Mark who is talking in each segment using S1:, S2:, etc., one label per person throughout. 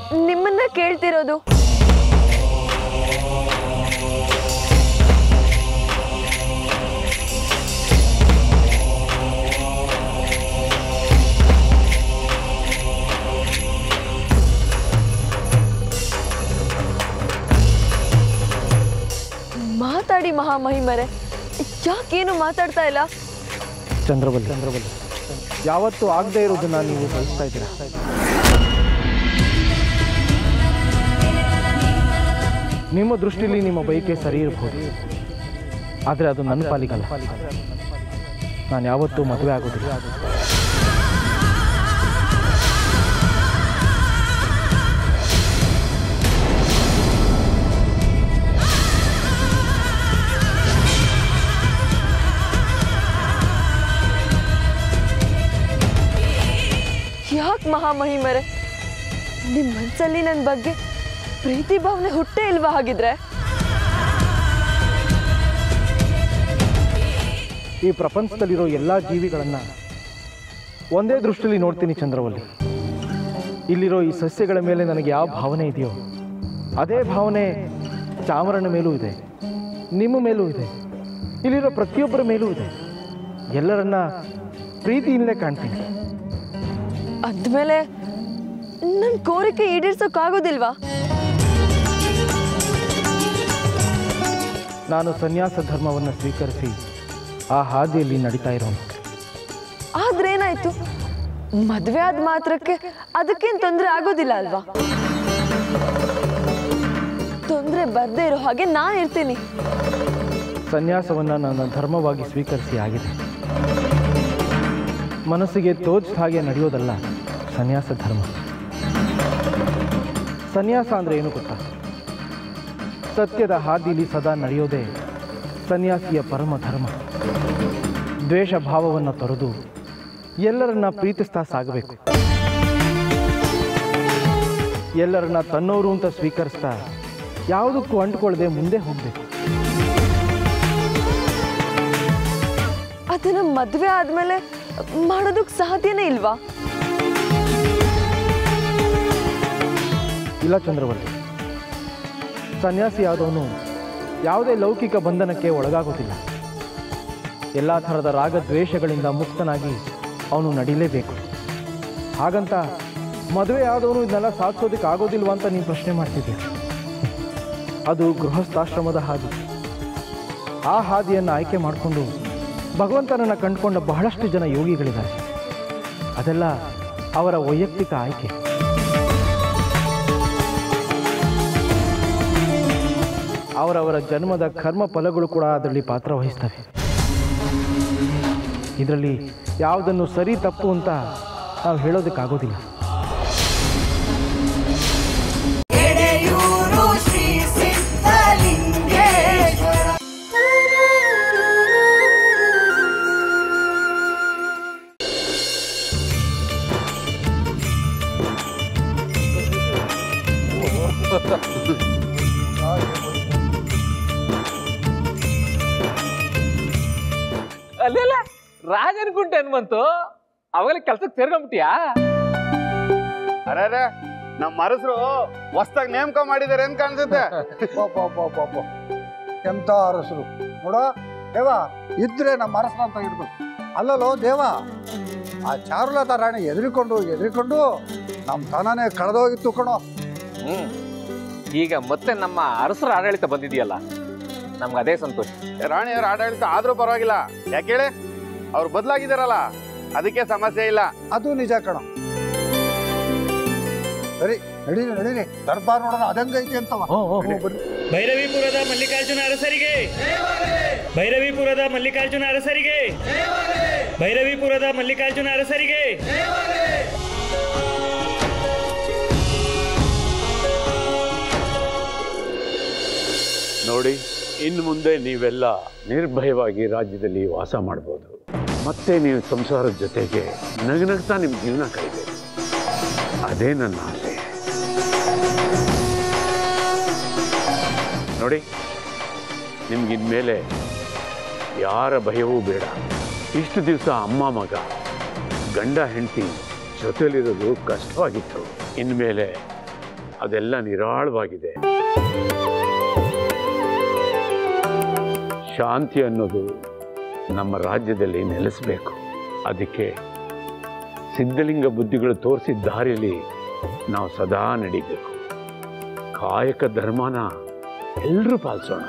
S1: ನಿಮ್ಮನ್ನ ಕೇಳ್ತಿರೋದು ಮಾತಾಡಿ ಮಹಾಮಹಿಮರೆ ಯಾಕೇನು ಮಾತಾಡ್ತಾ ಇಲ್ಲ
S2: ಚಂದ್ರವಲ್ಲಿ ಚಂದ್ರವಲ್ಲಿ ಯಾವತ್ತೂ ಆಗದೆ ಇರೋದನ್ನ ನೀವು ಬಯಸ್ತಾ ಇದ್ದೀರಾ ನಿಮ್ಮ ದೃಷ್ಟಿಲಿ ನಿಮ್ಮ ಬೈಕೆ ಸರಿ ಇರಬಹುದು ಆದರೆ ಅದು ನನ್ನ ಪಾಲಿಗಲ್ಲ ನಾನು ಯಾವತ್ತೂ ಮದುವೆ ಆಗೋದಿಲ್ಲ
S1: ಯಾಕೆ ಮಹಾಮಹಿಮರೆ ನಿಮ್ಮ ಮನ್ಸಲ್ಲಿ ನನ್ನ ಬಗ್ಗೆ ಪ್ರೀತಿ ಭಾವನೆ ಹುಟ್ಟೇ ಇಲ್ವಾ ಹಾಗಿದ್ರೆ
S2: ಈ ಪ್ರಪಂಚದಲ್ಲಿರೋ ಎಲ್ಲ ಜೀವಿಗಳನ್ನು ಒಂದೇ ದೃಷ್ಟಿಯಲ್ಲಿ ನೋಡ್ತೀನಿ ಚಂದ್ರವಲ್ಲಿ ಇಲ್ಲಿರೋ ಈ ಸಸ್ಯಗಳ ಮೇಲೆ ನನಗೆ ಯಾವ ಭಾವನೆ ಇದೆಯೋ ಅದೇ ಭಾವನೆ ಚಾಮರನ ಮೇಲೂ ಇದೆ ನಿಮ್ಮ ಮೇಲೂ ಇದೆ ಇಲ್ಲಿರೋ ಪ್ರತಿಯೊಬ್ಬರ ಮೇಲೂ ಇದೆ ಎಲ್ಲರನ್ನ ಪ್ರೀತಿಯಿಂದಲೇ ಕಾಣ್ತೀನಿ
S1: ಅಂದಮೇಲೆ ನನ್ನ ಕೋರಿಕೆ ಈಡೇರ್ಸೋಕ್ಕಾಗೋದಿಲ್ವಾ
S2: ನಾನು ಸನ್ಯಾಸ ಧರ್ಮವನ್ನು ಸ್ವೀಕರಿಸಿ ಆ ಹಾದಿಯಲ್ಲಿ ನಡೀತಾ ಇರೋನು
S1: ಆದ್ರೇನಾಯ್ತು ಮದ್ವೆ ಆದ ಮಾತ್ರಕ್ಕೆ ಅದಕ್ಕೇನು ತೊಂದರೆ ಆಗೋದಿಲ್ಲ ಅಲ್ವಾ ತೊಂದರೆ ಬರ್ದೇ ಇರೋ ಹಾಗೆ ನಾನು ಇರ್ತೀನಿ
S2: ಸನ್ಯಾಸವನ್ನು ನನ್ನ ಧರ್ಮವಾಗಿ ಸ್ವೀಕರಿಸಿ ಆಗಿದೆ ಮನಸ್ಸಿಗೆ ತೋಚಿದ ಹಾಗೆ ನಡೆಯೋದಲ್ಲ ಸನ್ಯಾಸ ಧರ್ಮ ಸನ್ಯಾಸ ಅಂದರೆ ಏನು ಗೊತ್ತಾ ಸತ್ಯದ ಹಾದಿಲಿ ಸದಾ ನಡೆಯೋದೇ ಸನ್ಯಾಸಿಯ ಪರಮ ಧರ್ಮ ದ್ವೇಷ ಭಾವವನ್ನು ತೊರೆದು ಎಲ್ಲರನ್ನ ಪ್ರೀತಿಸ್ತಾ ಸಾಗಬೇಕು ಎಲ್ಲರನ್ನ ತನ್ನೋರು ಅಂತ ಸ್ವೀಕರಿಸ್ತಾ ಯಾವುದಕ್ಕೂ ಅಂಟ್ಕೊಳ್ಳದೆ ಮುಂದೆ ಹೋಗಬೇಕು
S1: ಅದನ್ನ ಮದ್ವೆ ಆದ್ಮೇಲೆ ಮಾಡೋದಕ್ಕೆ ಸಾಧ್ಯನೇ ಇಲ್ವಾ
S2: ಇಲ್ಲ ಚಂದ್ರವಲ್ಲಿ ಸನ್ಯಾಸಿ ಆದವನು ಯಾವುದೇ ಲೌಕಿಕ ಬಂಧನಕ್ಕೆ ಒಳಗಾಗೋದಿಲ್ಲ ಎಲ್ಲ ಥರದ ರಾಗದ್ವೇಷಗಳಿಂದ ಮುಕ್ತನಾಗಿ ಅವನು ನಡೀಲೇಬೇಕು ಹಾಗಂತ ಮದುವೆ ಆದವನು ಇದನ್ನೆಲ್ಲ ಸಾಧಿಸೋದಕ್ಕೆ ಆಗೋದಿಲ್ವಾ ಅಂತ ನೀನು ಪ್ರಶ್ನೆ ಮಾಡ್ತಿದ್ಯ ಅದು ಗೃಹಸ್ಥಾಶ್ರಮದ ಹಾದಿ ಆ ಹಾದಿಯನ್ನು ಆಯ್ಕೆ ಮಾಡಿಕೊಂಡು ಭಗವಂತನನ್ನು ಕಂಡುಕೊಂಡ ಬಹಳಷ್ಟು ಜನ ಯೋಗಿಗಳಿದ್ದಾರೆ ಅದೆಲ್ಲ ಅವರ ವೈಯಕ್ತಿಕ ಆಯ್ಕೆ ಅವರವರ ಜನ್ಮದ ಕರ್ಮ ಫಲಗಳು ಕೂಡ ಅದರಲ್ಲಿ ಪಾತ್ರ ವಹಿಸ್ತವೆ ಇದರಲ್ಲಿ ಯಾವುದನ್ನು ಸರಿ ತಪ್ಪು ಅಂತ ನಾವು ಹೇಳೋದಕ್ಕಾಗೋದಿಲ್ಲ
S3: ಎಡೆಯೂರು ಶ್ರೀ ಸಿದ್ಧಲಿಂಗೇಶ್ವರ
S4: ಅಲ್ಲೆಲ್ಲ ರಾಜ ಅನ್ಕೊಂಡೆ ಹನುಮಂತು ಅವಾಗಲೇ ಕೆಲ್ಸಕ್ಕೆ ಸೇರ್ಕೊಂಬಿಟ್ಟಿಯಾ
S5: ಅರೆ ನಮ್ಮ ಅರಸರು ಹೊಸ್ದಾಗಿ ನೇಮಕ ಮಾಡಿದ್ದಾರೆ ಅಂತ ಕಾಣಿಸುತ್ತೆ
S6: ಪಾಪ ಎಂತ ಅರಸರು ನೋಡ ದೇವ ಇದ್ರೆ ನಮ್ಮ ಅರಸನ ಅಂತ ಇರ್ಬೇಕು ಅಲ್ಲಲ್ಲೋ ದೇವ ಆ ಚಾರುಲತಾ ರಾಣಿ ಎದುರಿಕೊಂಡು ಎದುರಿಕೊಂಡು ನಮ್ಮ ತನನೇ ಕಳೆದೋಗಿತ್ತು ಕಣೋ
S4: ಹ್ಮ್ ಈಗ ಮತ್ತೆ ನಮ್ಮ ಅರಸರ ಆಡಳಿತ ಬಂದಿದೆಯಲ್ಲ ನಮ್ಗೆ ಅದೇ ಸಂತೋಷ
S5: ರಾಣಿಯವ್ರ ಆಡಳಿತ ಆದ್ರೂ ಪರವಾಗಿಲ್ಲ ಯಾಕೆ ಹೇಳಿ ಅವ್ರು ಬದಲಾಗಿದಾರಲ್ಲ ಅದಕ್ಕೆ ಸಮಸ್ಯೆ ಇಲ್ಲ
S6: ಅದು ನಿಜ ಕಣೋ ಸರಿ ನಡೀರಿ ನಡೀರಿ ದರ್ಬಾರ್ ನೋಡೋಣ ಅದಂಗೈತಿ ಅಂತವ ನಡಿ, ಬರ್ರಿ.
S7: ಭೈರವಿಪುರದ ಮಲ್ಲಿಕಾರ್ಜುನ ಅರಸರಿಗೆ ಭೈರವಿಪುರದ ಮಲ್ಲಿಕಾರ್ಜುನ ಅರಸರಿಗೆ ಭೈರವಿಪುರದ ಮಲ್ಲಿಕಾರ್ಜುನ ಅರಸರಿಗೆ
S8: ನೋಡಿ ಇನ್ನು ಮುಂದೆ ನೀವೆಲ್ಲ ನಿರ್ಭಯವಾಗಿ ರಾಜ್ಯದಲ್ಲಿ ವಾಸ ಮಾಡ್ಬೋದು ಮತ್ತೆ ನೀವು ಸಂಸಾರದ ಜೊತೆಗೆ ನಗನಗ್ತಾ ನಿಮ್ಮ ಜೀವನ ಕಳಿಬೇಕು ಅದೇ ನನ್ನ ಆಸೆ ನೋಡಿ ನಿಮ್ಗಿನ್ಮೇಲೆ ಯಾರ ಭಯವೂ ಬೇಡ ಇಷ್ಟು ದಿವಸ ಅಮ್ಮ ಮಗ ಗಂಡ ಹೆಂಡತಿ ಜೊತೆಲಿರೋದು ಕಷ್ಟವಾಗಿತ್ತು ಇನ್ಮೇಲೆ ಅದೆಲ್ಲ ನಿರಾಳವಾಗಿದೆ ಶಾಂತಿ ಅನ್ನೋದು ನಮ್ಮ ರಾಜ್ಯದಲ್ಲಿ ನೆಲೆಸಬೇಕು ಅದಕ್ಕೆ ಸಿದ್ಧಲಿಂಗ ಬುದ್ಧಿಗಳು ತೋರಿಸಿದ ದಾರಿಯಲ್ಲಿ ನಾವು ಸದಾ ನಡಿಬೇಕು ಕಾಯಕ ಧರ್ಮನ ಎಲ್ಲರೂ ಪಾಲಿಸೋಣ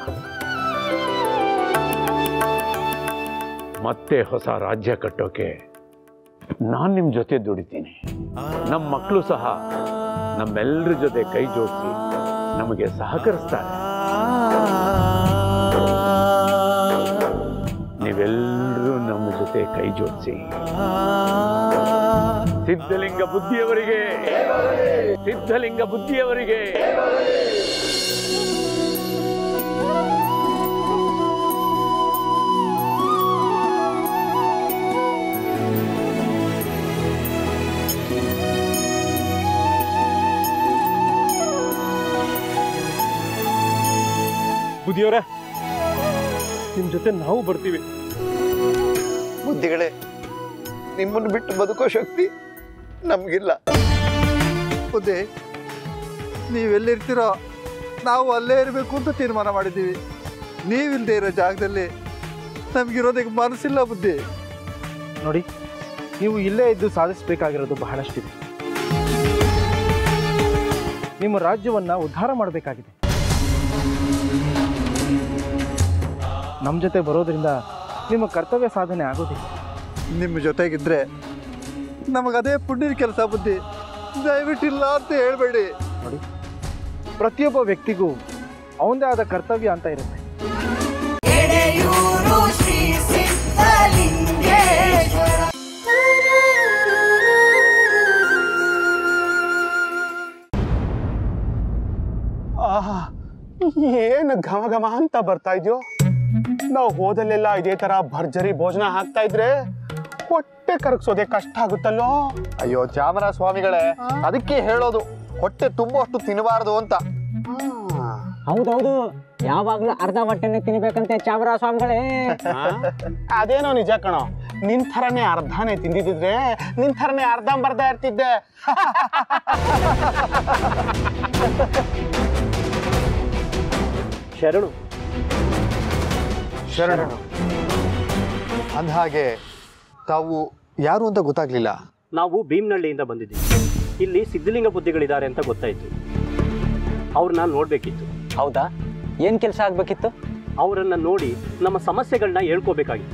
S8: ಮತ್ತೆ ಹೊಸ ರಾಜ್ಯ ಕಟ್ಟೋಕೆ ನಾನು ನಿಮ್ಮ ಜೊತೆ ದುಡಿತೀನಿ ನಮ್ಮ ಮಕ್ಕಳು ಸಹ ನಮ್ಮೆಲ್ಲರ ಜೊತೆ ಕೈ ಜೋಡಿಸಿ ನಮಗೆ ಸಹಕರಿಸ್ತಾರೆ ನೀವೆಲ್ಲರೂ ನಮ್ಮ ಜೊತೆ ಕೈ ಜೋಡಿಸಿ ಸಿದ್ಧಲಿಂಗ ಬುದ್ಧಿಯವರಿಗೆ ಸಿದ್ಧಲಿಂಗ ಬುದ್ಧಿಯವರಿಗೆ
S3: ಬುದ್ಧಿಯವರೇ ನಿಮ್ಮ ಜೊತೆ ನಾವು ಬರ್ತೀವಿ
S9: ಬುದ್ಧಿಗಳೇ ನಿಮ್ಮನ್ನು ಬಿಟ್ಟು ಬದುಕೋ ಶಕ್ತಿ ನಮಗಿಲ್ಲ
S6: ಬುದ್ಧಿ ನೀವೆಲ್ಲಿರ್ತೀರೋ ನಾವು ಅಲ್ಲೇ ಇರಬೇಕು ಅಂತ ತೀರ್ಮಾನ ಮಾಡಿದ್ದೀವಿ ನೀವಿಲ್ಲದೆ ಇರೋ ಜಾಗದಲ್ಲಿ ನಮಗಿರೋದಕ್ಕೆ ಮನಸ್ಸಿಲ್ಲ ಬುದ್ಧಿ
S2: ನೋಡಿ ನೀವು ಇಲ್ಲೇ ಇದ್ದು ಸಾಧಿಸಬೇಕಾಗಿರೋದು ಬಹಳಷ್ಟಿದೆ ನಿಮ್ಮ ರಾಜ್ಯವನ್ನ ಉದ್ಧಾರ ಮಾಡಬೇಕಾಗಿದೆ ನಮ್ಮ ಜೊತೆ ಬರೋದ್ರಿಂದ ನಿಮ್ಮ ಕರ್ತವ್ಯ ಸಾಧನೆ ಆಗೋದಿಲ್ಲ
S6: ನಿಮ್ಮ ಜೊತೆಗಿದ್ರೆ ನಮಗದೇ ಪುಣ್ಯದ ಕೆಲಸ ಬುದ್ಧಿ ದಯವಿಟ್ಟಿಲ್ಲ ಅಂತ ಹೇಳಬೇಡಿ
S2: ನೋಡಿ ಪ್ರತಿಯೊಬ್ಬ ವ್ಯಕ್ತಿಗೂ ಅವನದೇ ಆದ ಕರ್ತವ್ಯ ಅಂತ ಇರುತ್ತೆ
S3: ಆಹಾ ಏನು ಘಮ ಘಮ ಅಂತ ಬರ್ತಾ ಇದೆಯೋ ನಾವು ಹೋದಲ್ಲೆಲ್ಲ ಇದೇ ತರ ಭರ್ಜರಿ ಭೋಜನ ಹಾಕ್ತಾ ಇದ್ರೆ ಹೊಟ್ಟೆ ಕರಗಿಸೋದೆ ಕಷ್ಟ ಆಗುತ್ತಲ್ಲೋ
S9: ಅಯ್ಯೋ ಚಾಮರ ಸ್ವಾಮಿಗಳೇ ಅದಕ್ಕೆ ಹೇಳೋದು ಹೊಟ್ಟೆ ತುಂಬುವಷ್ಟು ತಿನ್ನಬಾರದು ಅಂತ
S10: ಹೌದೌದು ಯಾವಾಗ್ಲೂ ಅರ್ಧ ಹೊಟ್ಟೆನೆ ತಿನ್ಬೇಕಂತೆ ಚಾಮರ ಸ್ವಾಮಿಗಳೇ
S3: ಆ? ಅದೇನೋ ನಿಜ ಕಣೋ ನಿನ್ ಥರನೇ ಅರ್ಧನೇ ತಿಂದಿದ್ರೆ ನಿನ್ ಥರನೇ ಅರ್ಧಂಬರ್ಧ ಇರ್ತಿದ್ದೆ
S2: ಶರಣು
S9: ಶರಣ ಅಂದಹಾಗೆ ತಾವು ಯಾರು ಅಂತ ಗೊತ್ತಾಗ್ಲಿಲ್ಲ
S11: ನಾವು ಭೀಮ್ನಳ್ಳಿಯಿಂದ ಬಂದಿದ್ದೀವಿ ಇಲ್ಲಿ ಸಿದ್ಧಲಿಂಗ ಬುದ್ಧಿಗಳಿದ್ದಾರೆ ಅಂತ ಗೊತ್ತಾಯ್ತು ಅವ್ರನ್ನ ನೋಡಬೇಕಿತ್ತು
S10: ಹೌದಾ ಏನ್ ಕೆಲಸ ಆಗ್ಬೇಕಿತ್ತು
S11: ಅವರನ್ನ ನೋಡಿ ನಮ್ಮ ಸಮಸ್ಯೆಗಳನ್ನ ಹೇಳ್ಕೋಬೇಕಾಗಿತ್ತು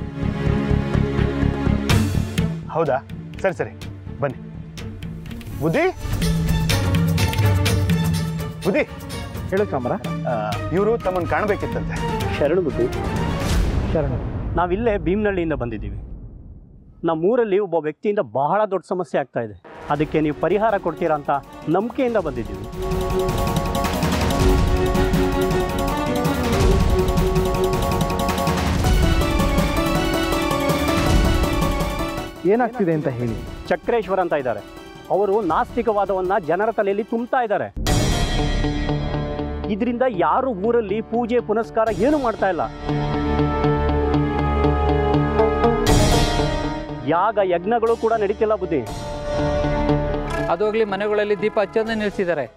S3: ಹೌದಾ ಸರಿ ಸರಿ ಬನ್ನಿ ಬುದ್ಧಿ ಬುದ್ಧಿ
S2: ಹೇಳು ಚಾಮರ
S3: ಇವರು ತಮ್ಮನ್ನು ಕಾಣಬೇಕಿತ್ತಂತೆ
S11: ಶರಣು ಬುದ್ಧಿ
S2: ಶರಣು
S11: ನಾವಿಲ್ಲೇ ಭೀಮ್ನಳ್ಳಿಯಿಂದ ಬಂದಿದ್ದೀವಿ ನಮ್ಮೂರಲ್ಲಿ ಒಬ್ಬ ವ್ಯಕ್ತಿಯಿಂದ ಬಹಳ ದೊಡ್ಡ ಸಮಸ್ಯೆ ಆಗ್ತಾ ಇದೆ ಅದಕ್ಕೆ ನೀವು ಪರಿಹಾರ ಕೊಡ್ತೀರಾ ಅಂತ ನಂಬಿಕೆಯಿಂದ ಬಂದಿದ್ದೀವಿ
S2: ಏನಾಗ್ತಿದೆ ಅಂತ ಹೇಳಿ
S11: ಚಕ್ರೇಶ್ವರ ಅಂತ ಇದ್ದಾರೆ ಅವರು ನಾಸ್ತಿಕವಾದವನ್ನ ಜನರ ತಲೆಯಲ್ಲಿ ತುಂಬ್ತಾ ಇದ್ದಾರೆ ಇದರಿಂದ ಯಾರು ಊರಲ್ಲಿ ಪೂಜೆ ಪುನಸ್ಕಾರ ಏನು ಮಾಡ್ತಾ ಇಲ್ಲ ಯಾಗ ಯಜ್ಞಗಳು ಕೂಡ ನಡೀತಿಲ್ಲ ಬುದ್ಧಿ
S12: ಅದೋಗ್ಲಿ ಮನೆಗಳಲ್ಲಿ ದೀಪ ಹಚ್ಚೋದನ್ನ ನಿಲ್ಲಿಸಿದ್ದಾರೆ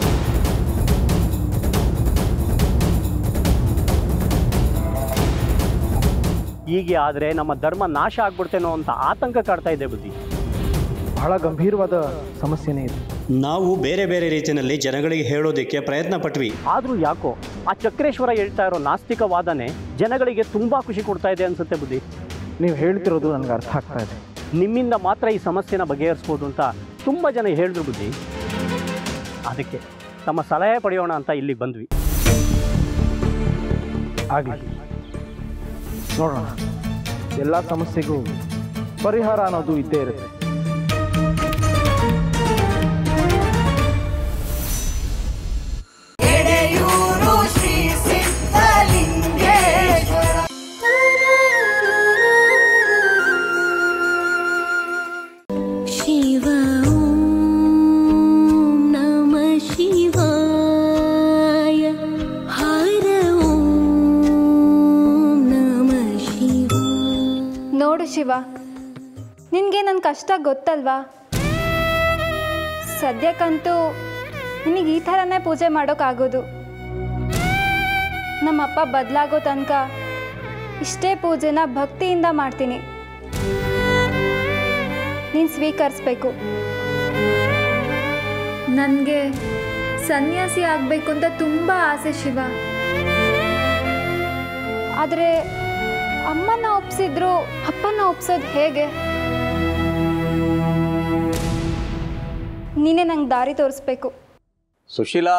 S11: ಹೀಗೆ ಆದರೆ ನಮ್ಮ ಧರ್ಮ ನಾಶ ಆಗ್ಬಿಡ್ತೇನೋ ಅಂತ ಆತಂಕ ಕಾಡ್ತಾ ಇದೆ ಬುದ್ಧಿ
S2: ಬಹಳ ಗಂಭೀರವಾದ ಸಮಸ್ಯೆನೇ ಇದೆ
S13: ನಾವು ಬೇರೆ ಬೇರೆ ರೀತಿಯಲ್ಲಿ ಜನಗಳಿಗೆ ಹೇಳೋದಕ್ಕೆ ಪ್ರಯತ್ನ ಪಟ್ವಿ
S11: ಆದರೂ ಯಾಕೋ ಆ ಚಕ್ರೇಶ್ವರ ಹೇಳ್ತಾ ಇರೋ ನಾಸ್ತಿಕವಾದನೆ ಜನಗಳಿಗೆ ತುಂಬಾ ಖುಷಿ ಕೊಡ್ತಾ ಇದೆ ಅನ್ಸುತ್ತೆ ಬುದ್ಧಿ
S2: ನೀವು ಹೇಳ್ತಿರೋದು ನನಗೆ ಅರ್ಥ ಆಗ್ತಾ ಇದೆ
S11: ನಿಮ್ಮಿಂದ ಮಾತ್ರ ಈ ಸಮಸ್ಯೆನ ಬಗೆಹರಿಸ್ಬೋದು ಅಂತ ತುಂಬ ಜನ ಹೇಳಿದ್ರು ಬುದ್ಧಿ ಅದಕ್ಕೆ ತಮ್ಮ ಸಲಹೆ ಪಡೆಯೋಣ ಅಂತ ಇಲ್ಲಿಗೆ ಬಂದ್ವಿ
S2: ಆಗಲಿ ನೋಡೋಣ ಎಲ್ಲ ಸಮಸ್ಯೆಗೂ ಪರಿಹಾರ ಅನ್ನೋದು ಇದ್ದೇ ಇರುತ್ತೆ
S14: ಶಿವ ನಮ ಶಿವಾಯ ಹರ ನಮ ಶಿವ
S15: ನೋಡು ಶಿವ ನಿನಗೆ ನನ್ನ ಕಷ್ಟ ಗೊತ್ತಲ್ವಾ ಸದ್ಯಕ್ಕಂತೂ ನಿನಗೆ ಈ ಥರನೇ ಪೂಜೆ ಮಾಡೋಕ್ಕಾಗೋದು ನಮ್ಮಪ್ಪ ಬದಲಾಗೋ ತನಕ ಇಷ್ಟೇ ಪೂಜೆನ ಭಕ್ತಿಯಿಂದ ಮಾಡ್ತೀನಿ ನೀನು ಸ್ವೀಕರಿಸ್ಬೇಕು
S16: ನನಗೆ ಸನ್ಯಾಸಿ ಆಗಬೇಕು ಅಂತ ತುಂಬ ಆಸೆ ಶಿವ
S15: ಆದರೆ ಅಮ್ಮನ ಒಪ್ಸಿದ್ರು ಅಪ್ಪನ ಒಪ್ಸೋದು ಹೇಗೆ ನೀನೇ ನಂಗೆ ದಾರಿ ತೋರಿಸ್ಬೇಕು
S8: ಸುಶೀಲಾ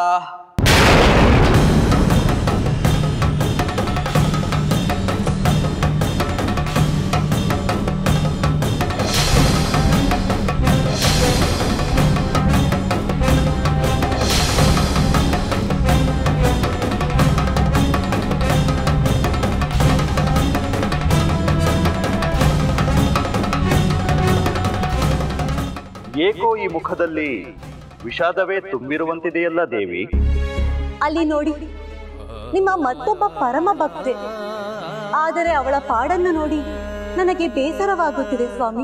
S17: ಏಕೋ ಈ ಮುಖದಲ್ಲಿ ವಿಷಾದವೇ ತುಂಬಿರುವಂತಿದೆಯಲ್ಲ ದೇವಿ
S18: ಅಲ್ಲಿ ನೋಡಿ ನಿಮ್ಮ ಮತ್ತೊಬ್ಬ ಪರಮ ಭಕ್ತೆ ಆದರೆ ಅವಳ ಪಾಡನ್ನು ನೋಡಿ ನನಗೆ ಬೇಸರವಾಗುತ್ತಿದೆ ಸ್ವಾಮಿ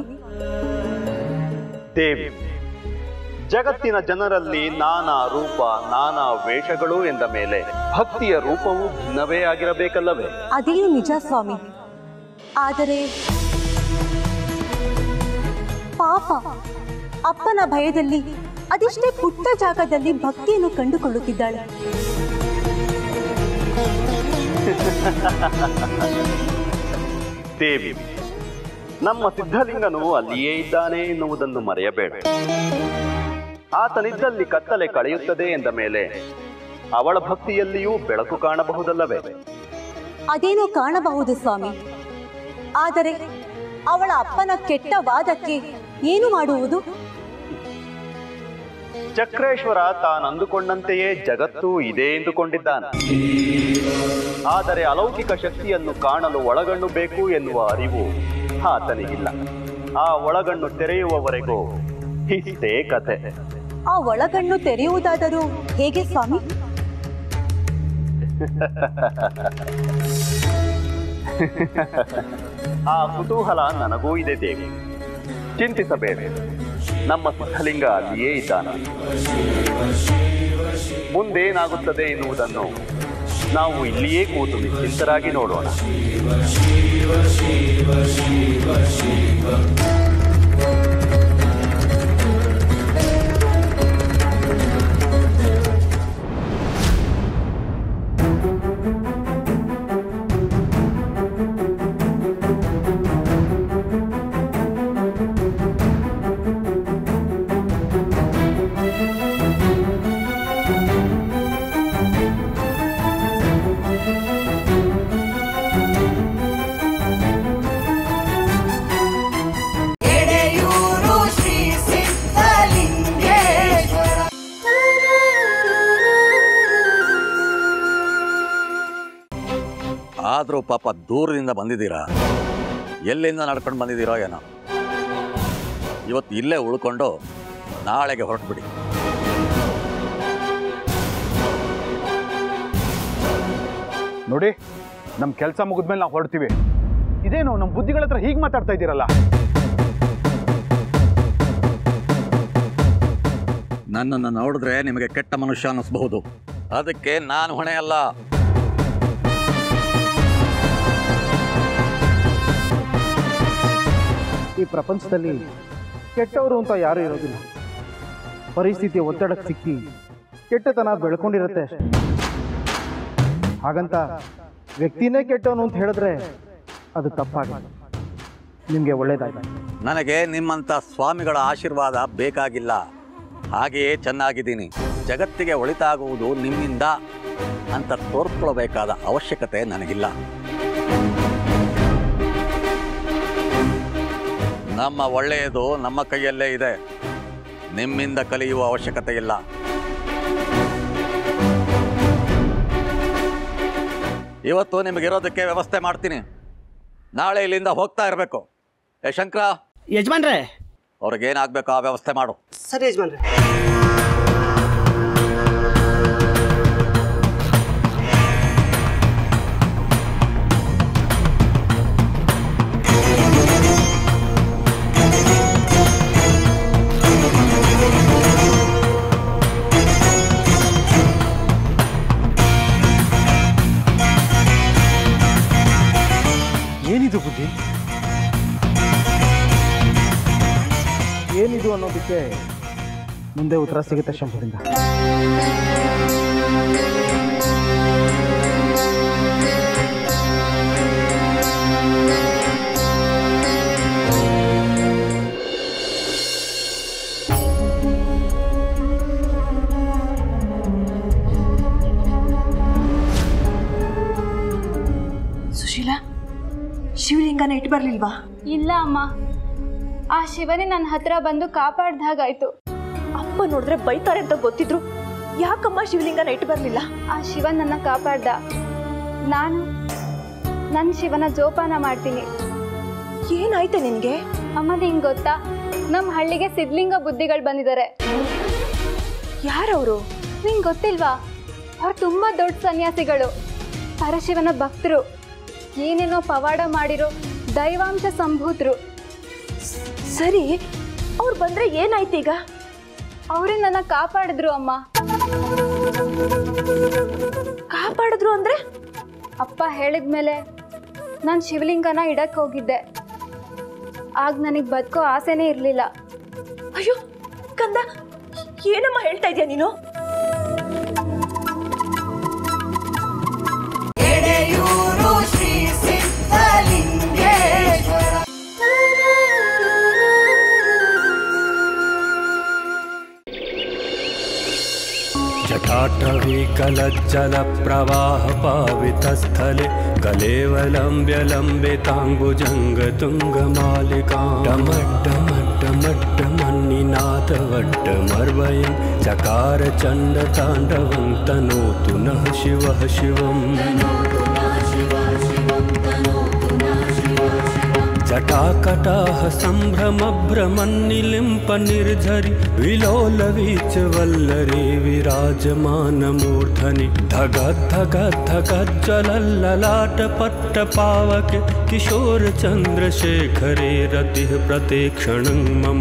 S17: ದೇವಿ ಜಗತ್ತಿನ ಜನರಲ್ಲಿ ನಾನಾ ರೂಪ ನಾನಾ ವೇಷಗಳು ಎಂದ ಮೇಲೆ ಭಕ್ತಿಯ ರೂಪವು ಭಿನ್ನವೇ ಆಗಿರಬೇಕಲ್ಲವೇ
S18: ಅದೇನು ನಿಜ ಸ್ವಾಮಿ ಆದರೆ ಪಾಪ ಅಪ್ಪನ ಭಯದಲ್ಲಿ ಅದಿಷ್ಟೇ ಪುಟ್ಟ ಜಾಗದಲ್ಲಿ ಭಕ್ತಿಯನ್ನು ಕಂಡುಕೊಳ್ಳುತ್ತಿದ್ದಾಳೆ
S17: ದೇವಿ ನಮ್ಮ ಸಿದ್ಧಲಿಂಗನು ಅಲ್ಲಿಯೇ ಇದ್ದಾನೆ ಎನ್ನುವುದನ್ನು ಮರೆಯಬೇಡ ಆತನಿದ್ದಲ್ಲಿ ಕತ್ತಲೆ ಕಳೆಯುತ್ತದೆ ಎಂದ ಮೇಲೆ ಅವಳ ಭಕ್ತಿಯಲ್ಲಿಯೂ ಬೆಳಕು ಕಾಣಬಹುದಲ್ಲವೇ
S18: ಅದೇನೋ ಕಾಣಬಹುದು ಸ್ವಾಮಿ ಆದರೆ ಅವಳ ಅಪ್ಪನ ಕೆಟ್ಟ ವಾದಕ್ಕೆ ಏನು ಮಾಡುವುದು
S17: ಚಕ್ರೇಶ್ವರ ತಾನಂದುಕೊಂಡಂತೆಯೇ ಜಗತ್ತು ಇದೆ ಎಂದುಕೊಂಡಿದ್ದಾನೆ ಆದರೆ ಅಲೌಕಿಕ ಶಕ್ತಿಯನ್ನು ಕಾಣಲು ಒಳಗಣ್ಣು ಬೇಕು ಎನ್ನುವ ಅರಿವು ಆತನಿಗಿಲ್ಲ ಆ ಒಳಗಣ್ಣು ತೆರೆಯುವವರೆಗೂ ಇಷ್ಟೇ ಕತೆ
S18: ಆ ಒಳಗಣ್ಣು ತೆರೆಯುವುದಾದರೂ ಹೇಗೆ ಸ್ವಾಮಿ
S17: ಆ ಕುತೂಹಲ ನನಗೂ ಇದೆ ದೇವಿ ಚಿಂತಿಸಬೇಡ ನಮ್ಮ ಸಿದ್ಧಲಿಂಗ ಅಲ್ಲಿಯೇ ಇದ್ದಾನೆ ಮುಂದೇನಾಗುತ್ತದೆ ಎನ್ನುವುದನ್ನು ನಾವು ಇಲ್ಲಿಯೇ ಕೂತು ನಿಶ್ಚಿಂತರಾಗಿ ನೋಡೋಣ
S14: ಎಡೆಯೂರು ಶ್ರೀ ಸಿದ್ಧಲಿಂಗೇಶ್ವರ
S19: ಆದರೂ ಪಾಪ ದೂರದಿಂದ ಬಂದಿದ್ದೀರಾ ಎಲ್ಲಿಂದ ನಡ್ಕೊಂಡು ಬಂದಿದ್ದೀರೋ ಏನೋ ಇವತ್ತು ಇಲ್ಲೇ ಉಳ್ಕೊಂಡು ನಾಳೆಗೆ ಹೊರಟ್ಬಿಡಿ
S3: ನೋಡಿ ನಮ್ಮ ಕೆಲಸ ಮುಗಿದ್ಮೇಲೆ ನಾವು ಹೊರಡ್ತೀವಿ ಇದೇನು ನಮ್ಮ ಬುದ್ಧಿಗಳ ಹತ್ರ ಹೀಗೆ ಮಾತಾಡ್ತಾ ಇದ್ದೀರಲ್ಲ
S19: ನನ್ನನ್ನು ನೋಡಿದ್ರೆ ನಿಮಗೆ ಕೆಟ್ಟ ಮನುಷ್ಯ ಅನ್ನಿಸ್ಬಹುದು ಅದಕ್ಕೆ ನಾನು ಹೊಣೆ ಅಲ್ಲ
S2: ಈ ಪ್ರಪಂಚದಲ್ಲಿ ಕೆಟ್ಟವರು ಅಂತ ಯಾರೂ ಇರೋದಿಲ್ಲ ಪರಿಸ್ಥಿತಿಯ ಒತ್ತಡಕ್ಕೆ ಸಿಕ್ಕಿ ಕೆಟ್ಟತನ ಬೆಳ್ಕೊಂಡಿರುತ್ತೆ ಅಷ್ಟೆ ಹಾಗಂತ ವ್ಯಕ್ತಿನೇ ಕೆಟ್ಟವನು ಅಂತ ಹೇಳಿದ್ರೆ ಅದು ತಪ್ಪಾಗುತ್ತೆ ನಿಮಗೆ ಒಳ್ಳೇದಾಗಿ
S19: ನನಗೆ ನಿಮ್ಮಂಥ ಸ್ವಾಮಿಗಳ ಆಶೀರ್ವಾದ ಬೇಕಾಗಿಲ್ಲ ಹಾಗೆಯೇ ಚೆನ್ನಾಗಿದ್ದೀನಿ ಜಗತ್ತಿಗೆ ಒಳಿತಾಗುವುದು ನಿಮ್ಮಿಂದ ಅಂತ ತೋರ್ಸ್ಕೊಳ್ಬೇಕಾದ ಅವಶ್ಯಕತೆ ನನಗಿಲ್ಲ ನಮ್ಮ ಒಳ್ಳೆಯದು ನಮ್ಮ ಕೈಯಲ್ಲೇ ಇದೆ ನಿಮ್ಮಿಂದ ಕಲಿಯುವ ಅವಶ್ಯಕತೆ ಇಲ್ಲ ಇವತ್ತು ನಿಮಗಿರೋದಕ್ಕೆ ವ್ಯವಸ್ಥೆ ಮಾಡ್ತೀನಿ ನಾಳೆ ಇಲ್ಲಿಂದ ಹೋಗ್ತಾ ಇರಬೇಕು ಏ ಶಂಕರ
S20: ಯಜಮಾನ್ರೆ
S19: ಅವ್ರಿಗೇನಾಗಬೇಕು ಆ ವ್ಯವಸ್ಥೆ ಮಾಡು
S20: ಸರಿ ಯಜಮಾನ್ರೆ
S2: ಏನಿದು ಅನ್ನೋದಕ್ಕೆ ಮುಂದೆ ಉತ್ತರ ಸಿಗುತ್ತೆ ಶಂಭುರಿಂದ
S1: ಸುಶೀಲಾ ಶಿವಲಿಂಗನ ಇಟ್ಟು ಬರ್ಲಿಲ್ವಾ
S15: ಇಲ್ಲ ಅಮ್ಮ ಆ ಶಿವನೇ ನನ್ನ ಹತ್ರ ಬಂದು ಕಾಪಾಡ್ದಾಗಾಯ್ತು
S1: ಅಪ್ಪ ನೋಡಿದ್ರೆ ಬೈತಾರೆ ಅಂತ ಗೊತ್ತಿದ್ರು ಯಾಕಮ್ಮ ಶಿವಲಿಂಗನ ಇಟ್ಟು ಬರ್ಲಿಲ್ಲ
S15: ಆ ಶಿವ ನನ್ನ ಕಾಪಾಡ್ದ ನಾನು ನನ್ನ ಶಿವನ ಜೋಪಾನ ಮಾಡ್ತೀನಿ
S1: ಏನಾಯ್ತೆ ನಿನ್ಗೆ
S15: ಅಮ್ಮ ನಿಂಗೆ ಗೊತ್ತಾ ನಮ್ಮ ಹಳ್ಳಿಗೆ ಸಿದ್ಲಿಂಗ ಬುದ್ಧಿಗಳು ಬಂದಿದ್ದಾರೆ
S1: ಯಾರವರು
S15: ನಿಂಗೆ ಗೊತ್ತಿಲ್ವಾ ಅವ್ರು ತುಂಬ ದೊಡ್ಡ ಸನ್ಯಾಸಿಗಳು ಪರಶಿವನ ಭಕ್ತರು ಏನೇನೋ ಪವಾಡ ಮಾಡಿರೋ ದೈವಾಂಶ ಸಂಭೂತರು
S1: ಸರಿ ಅವ್ರು ಬಂದ್ರೆ ಏನಾಯ್ತು ಈಗ
S15: ಅವರೇ ನನ್ನ ಕಾಪಾಡಿದ್ರು ಅಮ್ಮ
S1: ಕಾಪಾಡಿದ್ರು ಅಂದ್ರೆ
S15: ಅಪ್ಪ ಹೇಳಿದ್ಮೇಲೆ ನಾನು ಶಿವಲಿಂಗನ ಇಡಕ್ಕೆ ಹೋಗಿದ್ದೆ ಆಗ ನನಗೆ ಬದುಕೋ ಆಸೆನೇ ಇರಲಿಲ್ಲ
S1: ಅಯ್ಯೋ ಕಂದ ಏನಮ್ಮ ಹೇಳ್ತಾ ಇದೀಯ ನೀನು
S14: ಎಡೆಯೂರು ಶ್ರೀ ಸಿದ್ಧಲಿಂಗೇಶ್ವರ
S13: जटाटविकलज्जलप्रवाहपावितस्थले कलेवलम्ब्य लम्बिताम्बुजङ्गतुङ्गमालिकां डमड्डमड्डमड्डमन्निनाथवड्डमर्वयं चकार चण्डताण्डवं तनोतु नः शिवः शिवम् जटाकटाः सम्भ्रमभ्रमन्निलिम्प निर्झरि विलोलवीचवल्लरी विराजमानमूर्धनि धगद्धगद्धगज्जलल्ललाटपट्टपावके किशोरचन्द्रशेखरे रतिः प्रतीक्षणं मम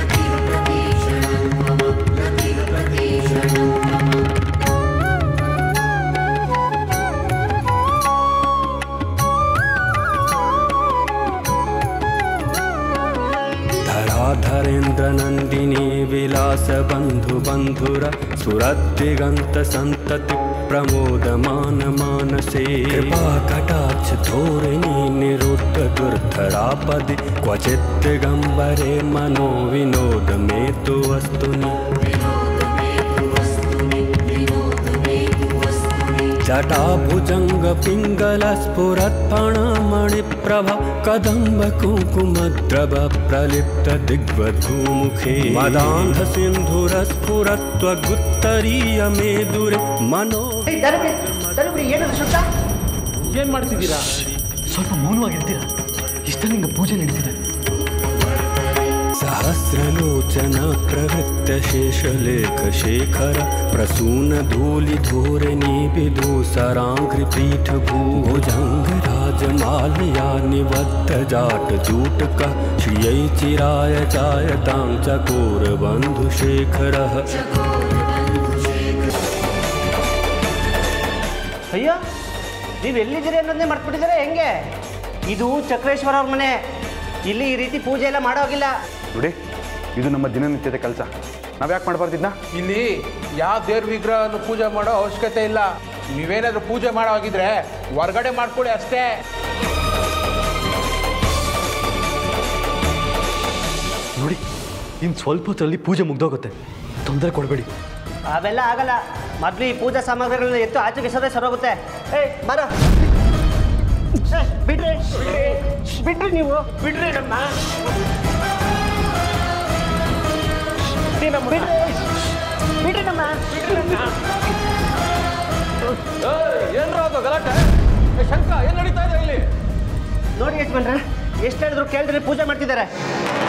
S13: धराधरेन्द्रनन्दिनी विलासबन्धुबन्धुर सुरद्दिगन्तसन्तति प्रमोदमानमानसे कृपाकटाक्ष धोरिणी निरुद्धदुर्धरापदि क्वचित् दिगम्बरे मनो विनोद मे तु वस्तुनि जटाभुजङ्गपिङ्गलस्फुरत्फणमणिप्रभ कदम्बकुङ्कुमद्रव प्रलिप्त दिग्वधूमुखे मदान्धसिन्धुरस्फुरत्वगुत्तरीय मेदुरे मनो
S2: ಏನ್ ಮಾಡ್ತಿದ್ದೀರಾ ಸ್ವಲ್ಪ ಮೌನವಾಗಿರ್ತೀರಾ ಇಷ್ಟಲಿಂಗ ಪೂಜೆ ನಡೀತಿದೆ
S13: सहस्रलोचन प्रवृत्त शेषलेखशेखर प्रसूनधूलिधूरिणी विदूसराङ्घ्रिपीठ भूभुजङ्गराजमालया निबद्धजाटजूटकः श्रियै चिराय चायतां चकोरबन्धुशेखरः
S10: ಅಯ್ಯೋ ನೀವು ಎಲ್ಲಿದ್ದೀರಿ ಅನ್ನೋದನ್ನೇ ಮರ್ತ್ಬಿಟ್ಟಿದ್ದಾರೆ ಹೆಂಗೆ ಇದು ಚಕ್ರೇಶ್ವರ ಅವ್ರ ಮನೆ ಇಲ್ಲಿ ಈ ರೀತಿ ಪೂಜೆ ಎಲ್ಲ ಮಾಡೋಗಿಲ್ಲ
S3: ನೋಡಿ ಇದು ನಮ್ಮ ದಿನನಿತ್ಯದ ಕೆಲಸ ನಾವ್ ಯಾಕೆ ಮಾಡಬಾರ್ದಿದ್ನ
S20: ಇಲ್ಲಿ ಯಾವ ದೇವ್ರ ವಿಗ್ರಹವನ್ನು ಪೂಜೆ ಮಾಡೋ ಅವಶ್ಯಕತೆ ಇಲ್ಲ ನೀವೇನಾದ್ರೂ ಪೂಜೆ ಮಾಡೋ ಹಾಗಿದ್ರೆ ಹೊರ್ಗಡೆ ಮಾಡ್ಕೊಳ್ಳಿ ಅಷ್ಟೇ
S21: ನೋಡಿ ಇನ್ನು ಸ್ವಲ್ಪ ಹೊತ್ತಲ್ಲಿ ಪೂಜೆ ಮುಗ್ದೋಗುತ್ತೆ ತೊಂದರೆ ಕೊಡಬೇಡಿ
S10: ಅವೆಲ್ಲ ಆಗಲ್ಲ ಮೊದಲು ಈ ಪೂಜಾ ಸಾಮಗ್ರಿಗಳನ್ನ ಎತ್ತು ಆಚೆಗೆ ಸದೇ ಸರೋಗುತ್ತೆ ಏಯ್ ಬರ ಬಿಡ್ರಿ ಬಿಡ್ರಿ ನೀವು ಬಿಡ್ರಿ ನಮ್ಮ ಬಿಡ್ರಿ ಬಿಡ್ರಿ ನಮ್ಮ
S20: ಏನ್ರ ಅದು ಗಲಾಟೆ ಏ, ಶಂಕ ಏನ್ ನಡೀತಾ ಇದೆ ಇಲ್ಲಿ
S10: ನೋಡಿ ಯಜಮಾನ್ರೆ ಎಷ್ಟು ಹೇಳಿದ್ರು ಕೇಳಿದ್ರೆ ಪೂಜೆ ಮಾಡ್ತಿದ್ದಾರೆ